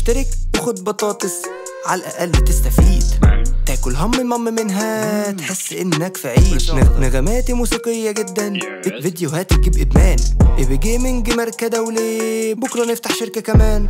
اشترك وخد بطاطس على الأقل تستفيد تاكل هم مم منها تحس انك في عيد نغ- نغماتي موسيقية جدا فيديوهات تجيب ادمان ايبي جيمنج ماركة دولي بكرة نفتح شركة كمان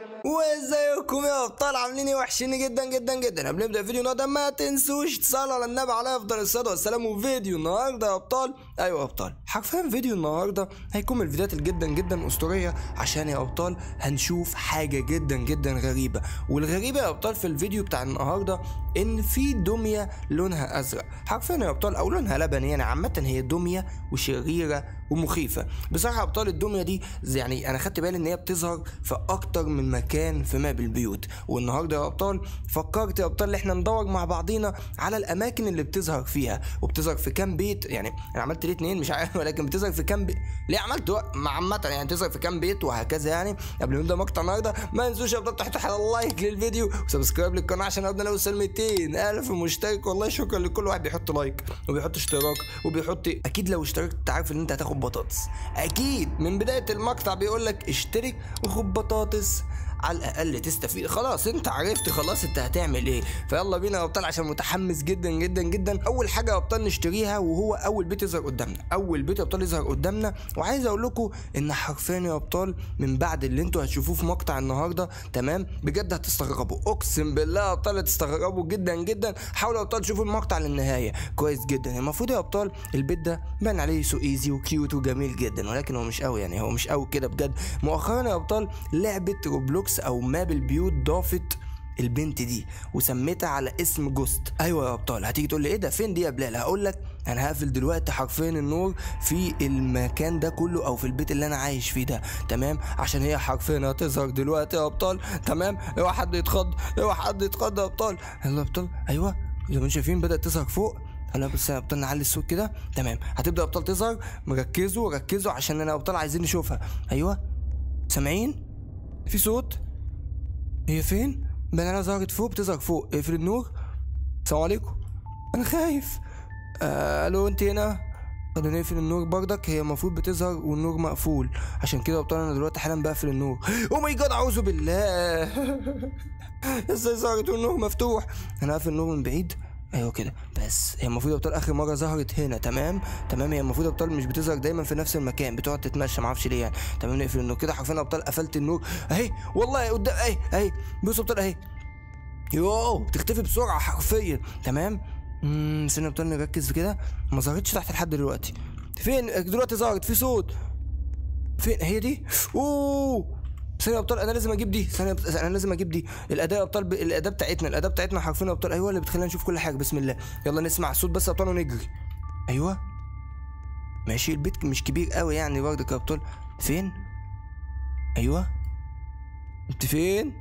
وازيكم يا ابطال عاملين ايه وحشيني جدا جدا جدا قبل ما نبدا الفيديو النهارده ما تنسوش تصلوا على النبي عليه افضل الصلاه والسلام وفيديو النهارده يا ابطال ايوه يا ابطال حرفيا فيديو النهارده هيكون من الفيديوهات الجدا جدا اسطوريه عشان يا ابطال هنشوف حاجه جدا جدا غريبه والغريبه يا ابطال في الفيديو بتاع النهارده ان في دميه لونها ازرق حرفيا يا ابطال او لونها لبني يعني عامه هي دميه وشريره ومخيفه بصراحه يا ابطال الدميه دي زي- يعني انا خدت بالي ان هي بتظهر في اكتر من مكان في ماب البيوت والنهارده يا ابطال فكرت يا ابطال ان احنا ندور مع بعضينا على الاماكن اللي بتظهر فيها وبتظهر في كام بيت يعني انا عملت ليه اتنين مش عارف ولكن بتظهر في كام بيت ليه عملت وق- مع عامه يعني بتظهر في كام بيت وهكذا يعني قبل ما نبدا مقطع النهارده ما تنسوش يا ابطال تحطوا على اللايك للفيديو وسبسكرايب للقناه عشان نقدر نوصل 200 الف مشترك والله شكرا لكل واحد بيحط لايك وبيحط اشتراك وبيحط اكيد لو اشتركت انت عارف ان انت هتاخد بطاطس اكيد من بدايه المقطع بيقول لك اشترك وخد بطاطس على الاقل تستفيد خلاص انت عرفت خلاص انت هتعمل ايه فيلا بينا يا ابطال عشان متحمس جدا جدا جدا اول حاجه يا ابطال نشتريها وهو اول بيت يظهر قدامنا اول بيت يا ابطال يظهر قدامنا وعايز اقول لكم ان حرفيا يا ابطال من بعد اللي انتوا هتشوفوه في مقطع النهارده تمام بجد هتستغربوا اقسم بالله يا ابطال هتستغربوا جدا جدا حاولوا يا ابطال تشوفوا المقطع للنهايه كويس جدا المفروض يا ابطال البيت ده باين عليه سو ايزي وكيوت وجميل جدا ولكن هو مش قوي يعني هو مش قوي كده بجد مؤخرا يا ابطال لعبه روبلوكس او ماب البيوت ضافت البنت دي وسميتها على اسم جوست ايوه يا ابطال هتيجي تقول لي ايه ده فين دي يا بلال هقول لك انا هقفل دلوقتي حرفيا النور في المكان ده كله او في البيت اللي انا عايش فيه ده تمام عشان هي حرفيا هتظهر دلوقتي يا ابطال تمام اوعى حد يتخض اوعى حد يتخض يا ابطال يلا يا ابطال ايوه زي ما انتم شايفين بدات تظهر فوق هلا بس يا ابطال نعلي الصوت كده تمام هتبدا يا ابطال تظهر مركزوا ركزوا عشان انا يا ابطال عايزين نشوفها ايوه سامعين في صوت هي فين بان انا ظهرت فوق بتظهر فوق اقفل النور السلام عليكم انا خايف آه الو انت هنا خلينا نقفل النور بردك هي المفروض بتظهر والنور مقفول عشان كده يا ابطال انا دلوقتي حالا بقفل النور او ماي جاد اعوذ بالله ازاي ظهرت والنور مفتوح انا هقفل النور من بعيد ايوه كده بس هي المفروض يا ابطال اخر مره ظهرت هنا تمام تمام هي المفروض يا ابطال مش بتظهر دايما في نفس المكان بتقعد تتمشى معرفش ليه يعني تمام نقفل النور كده حرفيا يا ابطال قفلت النور اهي والله قدام اهي اهي بصوا يا ابطال اهي يوه بتختفي بسرعه حرفيا تمام امم استنى يا ابطال نركز في كده ما ظهرتش تحت لحد دلوقتي فين دلوقتي ظهرت في صوت فين هي دي اوه ثانية يا ابطال انا لازم اجيب دي ثانية يا أبطال، انا لازم اجيب دي الاداة يا ابطال ب... الاداة بتاعتنا الاداة بتاعتنا حرفيا يا ابطال ايوه اللي بتخلينا نشوف كل حاجة بسم الله يلا نسمع الصوت بس يا ابطال ونجري ايوه ماشي البيت مش كبير قوي يعني برضك يا ابطال فين ايوه انت فين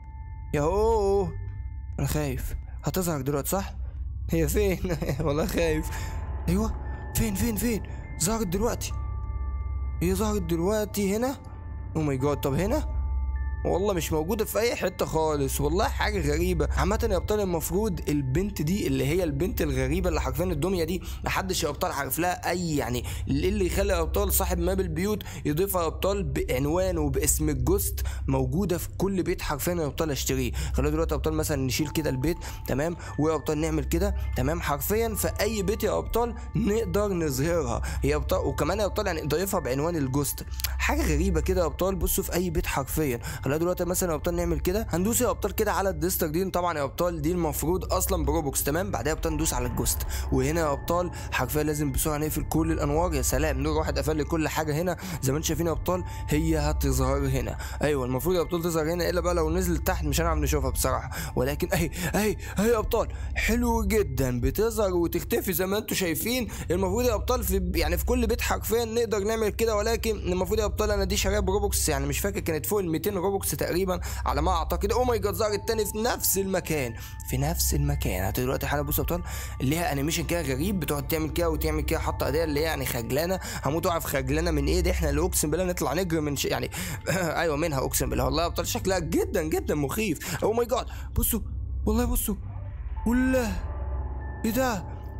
ياهو انا خايف هتظهر دلوقتي صح هي فين والله خايف ايوه فين فين فين ظهرت دلوقتي هي ظهرت دلوقتي هنا او ماي جاد طب هنا والله مش موجودة في أي حتة خالص والله حاجة غريبة عامة يا أبطال المفروض البنت دي اللي هي البنت الغريبة اللي حرفيا الدمية دي محدش يا أبطال عارف لها أي يعني اللي اللي يخلي يا أبطال صاحب ماب البيوت يضيفها يا أبطال بعنوان وباسم الجوست موجودة في كل بيت حرفيا يا أبطال أشتريه خلونا دلوقتي يا أبطال مثلا نشيل كده البيت تمام ويا أبطال نعمل كده تمام حرفيا في أي بيت يا أبطال نقدر نظهرها يا أبطال وكمان يا أبطال يعني نضيفها بعنوان الجوست حاجة غريبة كده يا أبطال بصوا في أي بيت حرفيا خلينا دلوقتي مثلا يا ابطال نعمل كده هندوس يا ابطال كده على الديستر دي طبعا يا ابطال دي المفروض اصلا بروبوكس تمام بعدها يا ابطال ندوس على الجوست وهنا يا ابطال حرفيا لازم بسرعه نقفل كل الانوار يا سلام نور واحد قفل لي كل حاجه هنا زي ما انتم شايفين يا ابطال هي هتظهر هنا ايوه المفروض يا ابطال تظهر هنا الا بقى لو نزلت تحت مش هنعرف نشوفها بصراحه ولكن اهي اهي اهي يا ابطال حلو جدا بتظهر وتختفي زي ما انتم شايفين المفروض يا ابطال في يعني في كل بيت حرفيا نقدر نعمل كده ولكن المفروض يا ابطال انا دي شاريها بروبوكس يعني مش فاكر كانت فوق ال 200 روبوكس تقريبا على ما اعتقد او ماي جاد ظهرت تاني في نفس المكان في نفس المكان هات دلوقتي حالا بص يا ابطال اللي هي انيميشن كده غريب بتقعد تعمل كده وتعمل كده حاطه ايديها اللي هي يعني خجلانه هموت اعرف خجلانه من ايه دي احنا اللي اقسم بالله نطلع نجري من ش... يعني ايوه منها اقسم بالله والله يا ابطال شكلها جدا جدا مخيف او ماي جاد بصوا والله بصوا والله ايه ده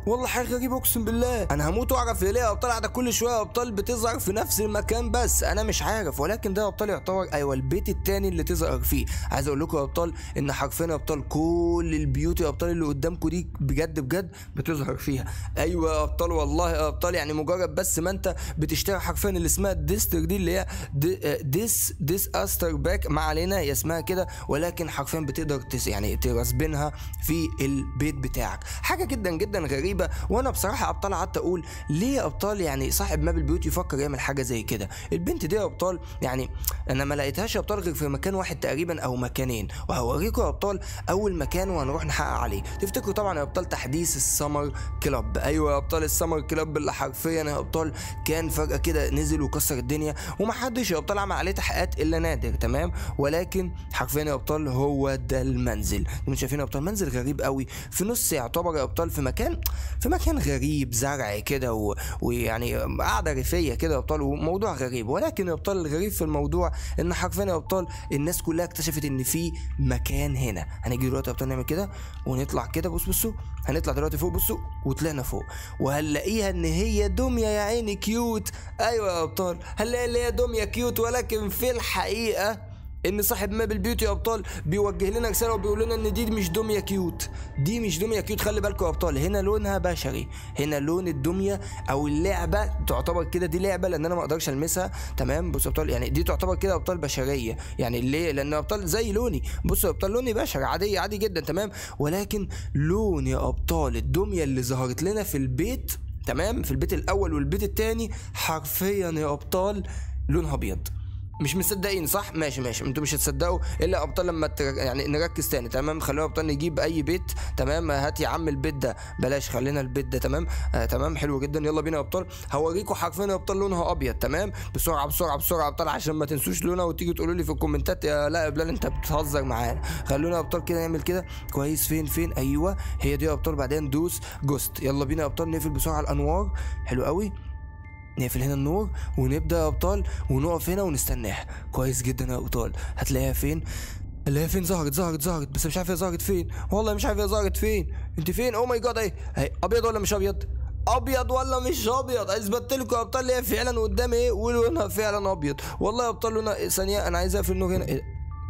والله حاجه غريبه اقسم بالله انا هموت واعرف ليه ابطال قاعده كل شويه ابطال بتظهر في نفس المكان بس انا مش عارف ولكن ده ابطال يعتبر ايوه البيت التاني اللي تظهر فيه عايز اقول لكم يا ابطال ان حرفيا يا ابطال كل البيوت يا ابطال اللي قدامكم دي بجد بجد بتظهر فيها ايوه يا ابطال والله يا ابطال يعني مجرد بس ما انت بتشتري حرفيا اللي اسمها الديستر دي اللي هي دي- ديس ديس استر باك ما علينا هي اسمها كده ولكن حرفيا بتقدر تس يعني ترسبنها في البيت بتاعك حاجه جدا جدا غريبه وانا بصراحه ابطال قعدت اقول ليه يا ابطال يعني صاحب ماب البيوت يفكر يعمل حاجه زي كده البنت دي يا ابطال يعني انا ما لقيتهاش يا ابطال غير في مكان واحد تقريبا او مكانين وهوريكم يا ابطال اول مكان وهنروح نحقق عليه تفتكروا طبعا يا ابطال تحديث السمر كلاب ايوه يا ابطال السمر كلاب اللي حرفيا يا ابطال كان فجاه كده نزل وكسر الدنيا ومحدش يا ابطال عمل عليه تحقيقات الا نادر تمام ولكن حرفيا يا ابطال هو ده المنزل انتوا شايفين يا ابطال منزل غريب قوي في نص يعتبر يا ابطال في مكان في مكان غريب زرع كده و... ويعني قاعده ريفيه كده يا ابطال وموضوع غريب ولكن يا ابطال الغريب في الموضوع ان حرفيا يا ابطال الناس كلها اكتشفت ان في مكان هنا هنيجي دلوقتي يا ابطال نعمل كده ونطلع كده بص بصوا هنطلع دلوقتي فوق بصوا وطلعنا فوق وهنلاقيها ان هي دميه يا عيني كيوت ايوه يا ابطال هنلاقي اللي هي دميه كيوت ولكن في الحقيقه ان صاحب ماب البيوت يا ابطال بيوجه لنا رساله وبيقول لنا ان دي مش دميه كيوت دي مش دميه كيوت خلي بالكم يا ابطال هنا لونها بشري هنا لون الدميه او اللعبه تعتبر كده دي لعبه لان انا ما اقدرش المسها تمام بصوا يا ابطال يعني دي تعتبر كده ابطال بشريه يعني ليه لان ابطال زي لوني بصوا يا ابطال لوني بشري عادي عادي جدا تمام ولكن لون يا ابطال الدميه اللي ظهرت لنا في البيت تمام في البيت الاول والبيت الثاني حرفيا يا ابطال لونها ابيض مش مصدقين صح ماشي ماشي انتوا مش هتصدقوا الا يا ابطال لما تر... يعني نركز تاني تمام خلونا يا ابطال نجيب اي بيت تمام هات يا عم البيت ده بلاش خلينا البيت ده تمام آه تمام حلو جدا يلا بينا يا ابطال هوريكم حرفيا يا ابطال لونها ابيض تمام بسرعه بسرعه بسرعه يا ابطال عشان ما تنسوش لونها وتيجي تقولوا لي في الكومنتات يا لا يا بلال انت بتهزر معانا خلونا يا ابطال كده نعمل كده كويس فين فين ايوه هي دي يا ابطال بعدين دوس جوست يلا بينا يا ابطال نقفل بسرعه الانوار حلو قوي نقفل هنا النور ونبدا يا ابطال ونقف هنا ونستناها كويس جدا يا ابطال هتلاقيها فين هتلاقيها فين ظهرت ظهرت ظهرت بس مش عارف هي ظهرت فين والله مش عارف هي ظهرت فين انت فين او ماي جاد اهي اهي ابيض ولا مش ابيض ابيض ولا مش ابيض اثبت لكم يا ابطال هي فعلا قدامي ايه ولونها فعلا ابيض والله يا ابطال لونها ثانيه انا عايز اقفل النور هنا إيه؟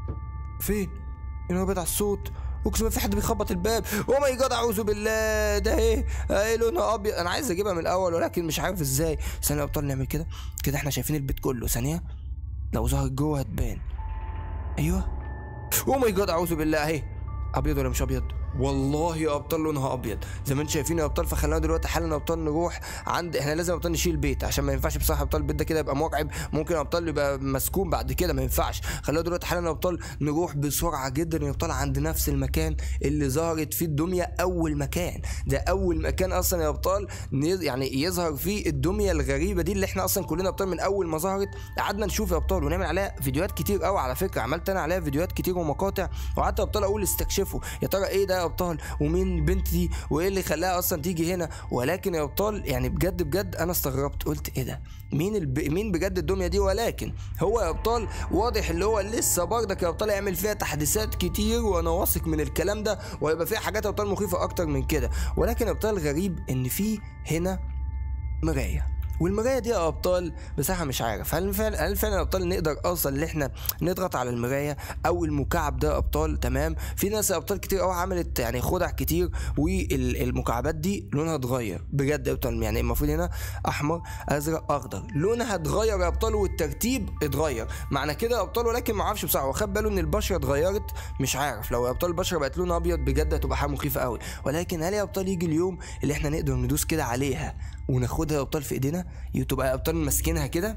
فين النور بتاع الصوت اقسم في حد بيخبط الباب او ماي جاد اعوذ بالله ده ايه ايه لونها ابيض انا عايز اجيبها من الاول ولكن مش عارف ازاي ثانيه يا ابطال نعمل كده كده احنا شايفين البيت كله ثانيه لو ظهرت جوه هتبان ايوه او ماي جاد اعوذ بالله اهي ابيض ولا مش ابيض والله يا ابطال لونها ابيض زي ما انتم شايفين يا ابطال فخلينا دلوقتي حالا يا ابطال نروح عند احنا لازم يا ابطال نشيل البيت عشان ما ينفعش بصراحه يا ابطال البيت ده كده يبقى مرعب ممكن يا ابطال يبقى مسكون بعد كده ما ينفعش خلينا دلوقتي حالا يا ابطال نروح بسرعه جدا يا ابطال عند نفس المكان اللي ظهرت فيه الدميه اول مكان ده اول مكان اصلا يا ابطال نز- يعني يظهر فيه الدميه الغريبه دي اللي احنا اصلا كلنا ابطال من اول ما ظهرت قعدنا نشوف يا ابطال ونعمل عليها فيديوهات كتير قوي على فكره عملت انا عليها فيديوهات كتير ومقاطع وقعدت يا ابطال اقول استكشفوا يا ترى ايه ده يا ابطال ومين البنت دي وايه اللي خلاها اصلا تيجي هنا ولكن يا ابطال يعني بجد بجد انا استغربت قلت ايه ده مين الب... مين بجد الدميه دي ولكن هو يا ابطال واضح اللي هو لسه برضك يا ابطال يعمل فيها تحديثات كتير وانا واثق من الكلام ده وهيبقى فيها حاجات يا ابطال مخيفه اكتر من كده ولكن يا ابطال غريب ان في هنا مرايه والمرايه دي يا ابطال بصراحه مش عارف هل فعلا هل فعلا يا ابطال نقدر اصلا ان احنا نضغط على المرايه او المكعب ده يا ابطال تمام في ناس يا ابطال كتير قوي عملت يعني خدع كتير والمكعبات دي لونها اتغير بجد يا ابطال يعني المفروض هنا احمر ازرق اخضر لونها اتغير يا ابطال والترتيب اتغير معنى كده يا ابطال ولكن ما اعرفش بصراحه واخد باله ان البشره اتغيرت مش عارف لو يا ابطال البشره بقت لونها ابيض بجد هتبقى حاجه مخيفه قوي ولكن هل يا ابطال يجي اليوم اللي احنا نقدر ندوس كده عليها وناخدها يا ابطال في ايدينا تبقى يا ابطال ماسكينها كده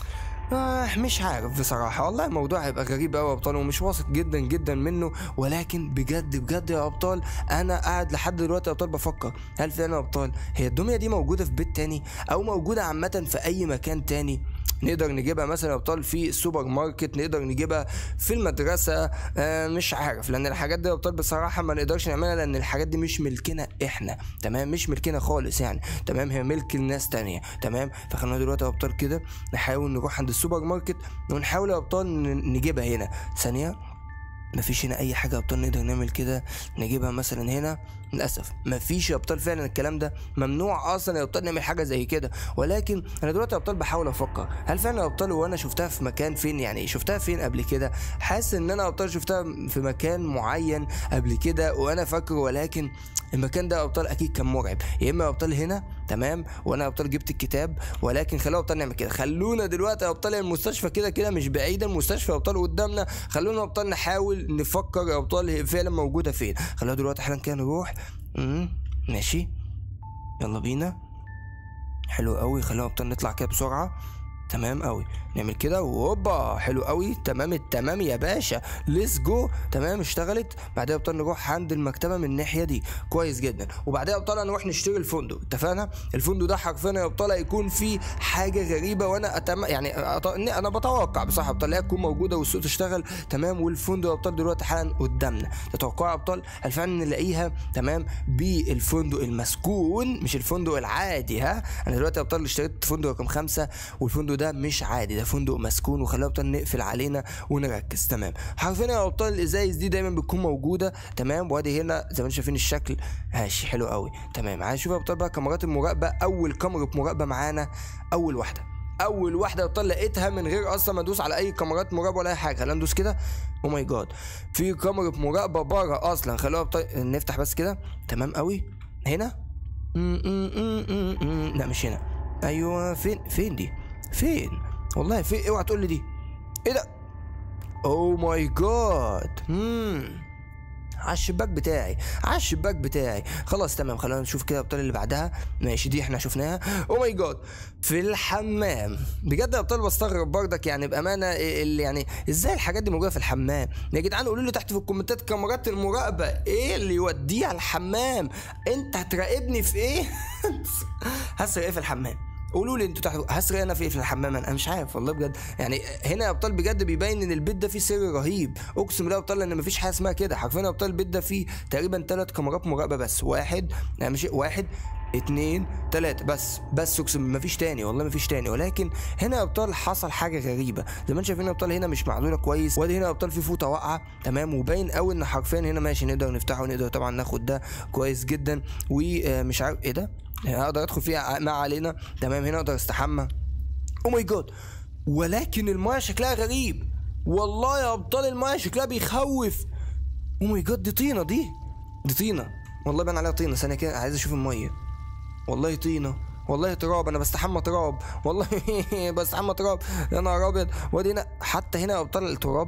آه مش عارف بصراحة والله الموضوع هيبقى غريب أوي يا أبطال ومش واثق جدا جدا منه ولكن بجد بجد يا أبطال أنا قاعد لحد دلوقتي يا أبطال بفكر هل فعلا يا أبطال هي الدمية دي موجودة في بيت تاني أو موجودة عامة في أي مكان تاني نقدر نجيبها مثلا يا ابطال في السوبر ماركت نقدر نجيبها في المدرسه آه مش عارف لان الحاجات دي يا ابطال بصراحه ما نقدرش نعملها لان الحاجات دي مش ملكنا احنا تمام مش ملكنا خالص يعني تمام هي ملك الناس تانية تمام فخلينا دلوقتي يا ابطال كده نحاول نروح عند السوبر ماركت ونحاول يا ابطال ن- نجيبها هنا ثانيه مفيش هنا اي حاجه يا ابطال نقدر نعمل كده نجيبها مثلا هنا للاسف مفيش يا ابطال فعلا الكلام ده ممنوع اصلا يا ابطال نعمل حاجه زي كده ولكن انا دلوقتي يا ابطال بحاول افكر هل فعلا يا ابطال وانا شفتها في مكان فين يعني شفتها فين قبل كده حاسس ان انا يا ابطال شفتها في مكان معين قبل كده وانا فاكره ولكن المكان ده يا ابطال اكيد كان مرعب يا اما يا ابطال هنا تمام وانا يا ابطال جبت الكتاب ولكن خلونا يا ابطال نعمل كده خلونا دلوقتي يا ابطال المستشفى كده كده مش بعيده المستشفى يا ابطال قدامنا خلونا يا ابطال نحاول نفكر يا ابطال هي فعلا موجوده فين خلونا دلوقتي حالا كده نروح امم ماشي يلا بينا حلو قوي خلونا يا ابطال نطلع كده بسرعه تمام قوي نعمل كده وهوبا حلو قوي تمام التمام يا باشا ليتس جو تمام اشتغلت بعدها ابطال نروح عند المكتبه من الناحيه دي كويس جدا وبعدها ابطال نروح نشتري الفندق اتفقنا الفندق ده حرفيا يا ابطال هيكون فيه حاجه غريبه وانا أتم... يعني أط... انا بتوقع بصراحه ابطال هي تكون موجوده والسوق تشتغل تمام والفندق يا ابطال دلوقتي حالا قدامنا تتوقعوا يا ابطال هل فعلا نلاقيها تمام بالفندق المسكون مش الفندق العادي ها انا دلوقتي يا ابطال اشتريت فندق رقم خمسة والفندق ده مش عادي ده فندق مسكون وخلونا ابطال نقفل علينا ونركز تمام حرفيا يا ابطال الازايز دي دايما بتكون موجوده تمام وادي هنا زي ما انتم شايفين الشكل ماشي حلو قوي تمام عايز نشوف يا ابطال بقى كاميرات المراقبه اول كاميرا مراقبه معانا اول واحده اول واحده يا ابطال لقيتها من غير اصلا ما ادوس على اي كاميرات مراقبه ولا اي حاجه خلينا ندوس كده او ماي جاد في كاميرا مراقبه بره اصلا خلونا يا ابطال نفتح بس كده تمام قوي هنا م- م- م- م- م- لا مش هنا ايوه فين فين دي فين والله في اوعى تقول لي دي ايه ده او ماي جاد امم على الشباك بتاعي على الشباك بتاعي خلاص تمام خلينا نشوف كده الابطال اللي بعدها ماشي دي احنا شفناها او ماي جاد في الحمام بجد يا ابطال بستغرب برضك يعني بامانه اللي يعني ازاي الحاجات دي موجوده في الحمام يا جدعان قولوا لي تحت في الكومنتات كاميرات المراقبه ايه اللي يوديه على الحمام انت هتراقبني في ايه هسرق ايه في الحمام قولوا لي انتوا تحت هسرق انا في ايه في الحمام انا مش عارف والله بجد يعني هنا يا ابطال بجد بيبين ان البيت ده فيه سر رهيب اقسم بالله يا ابطال ان مفيش حاجه اسمها كده حرفيا يا ابطال البيت ده فيه تقريبا ثلاث كاميرات مراقبه بس واحد يعني مش واحد اتنين تلاتة بس بس اقسم مفيش تاني والله مفيش تاني ولكن هنا يا ابطال حصل حاجه غريبه زي ما انتم شايفين يا ابطال هنا مش معدوله كويس وادي هنا يا ابطال في فوطه واقعه تمام وباين قوي ان حرفيا هنا ماشي نقدر نفتحه ونقدر طبعا ناخد ده كويس جدا ومش عارف ايه ده اقدر ادخل فيها ما علينا تمام هنا اقدر استحمى او ماي جاد ولكن المايه شكلها غريب والله يا ابطال المايه شكلها بيخوف او ماي جاد دي طينه دي دي طينه والله بان عليها طينه ثانيه كده عايز اشوف المايه والله طينه والله تراب انا بستحمى تراب والله بستحمى تراب يا نهار ابيض وادي هنا حتى هنا يا ابطال التراب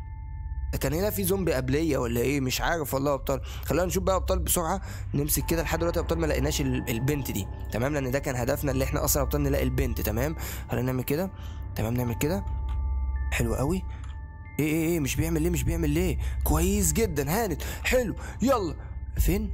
كان هنا في زومبي قبليه ولا ايه مش عارف والله يا ابطال خلينا نشوف بقى يا ابطال بسرعه نمسك كده لحد دلوقتي يا ابطال ما لقيناش ال- البنت دي تمام لان ده كان هدفنا اللي احنا اصلا يا ابطال نلاقي البنت تمام خلينا نعمل كده تمام نعمل كده حلو قوي ايه ايه ايه مش بيعمل ليه مش بيعمل ليه كويس جدا هانت حلو يلا فين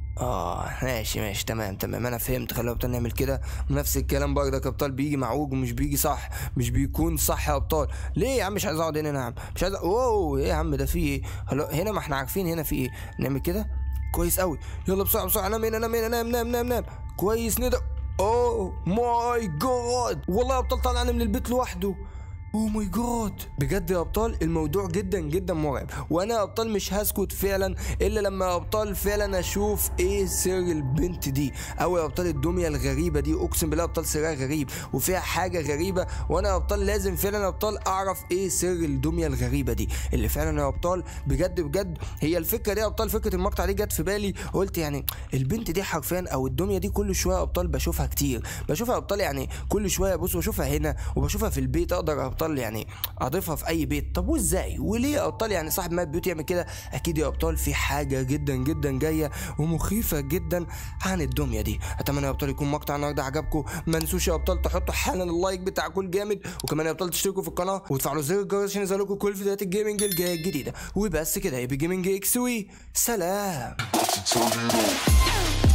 اه ماشي ماشي تمام تمام انا فهمت خلينا ابطال نعمل كده نفس الكلام برضك يا ابطال بيجي معوج ومش بيجي صح مش بيكون صح يا ابطال ليه يا عم مش عايز اقعد هنا يا عم مش عايز أ- اوه ايه يا عم ده في ايه هلا هنا ما احنا عارفين هنا في ايه نعمل كده كويس قوي يلا بسرعه بسرعه نام هنا نام هنا نام نام نام نام كويس ندى اوه ماي جاد والله يا ابطال طلعنا من البيت لوحده اوه ماي جاد بجد يا ابطال الموضوع جدا جدا مرعب وانا يا ابطال مش هسكت فعلا الا لما يا ابطال فعلا اشوف ايه سر البنت دي او يا ابطال الدميه الغريبه دي اقسم بالله يا ابطال سرها غريب وفيها حاجه غريبه وانا يا ابطال لازم فعلا يا ابطال اعرف ايه سر الدميه الغريبه دي اللي فعلا يا ابطال بجد بجد هي الفكره دي يا ابطال فكره المقطع دي جت في بالي قلت يعني البنت دي حرفيا او الدميه دي كل شويه يا ابطال بشوفها كتير بشوفها يا ابطال يعني كل شويه بص بشوفها هنا وبشوفها في البيت اقدر يا ابطال يعني اضيفها في اي بيت طب وازاي وليه يا ابطال يعني صاحب مات بيوت يعمل كده اكيد يا ابطال في حاجه جدا جدا جايه ومخيفه جدا عن الدميه دي اتمنى يا ابطال يكون مقطع النهارده عجبكم ما تنسوش يا ابطال تحطوا حالا اللايك بتاعكم جامد وكمان يا ابطال تشتركوا في القناه وتفعلوا زر الجرس عشان يظهر لكم كل فيديوهات الجيمنج الجايه الجديده وبس كده يبقى جيمنج اكس وي سلام to tell you no.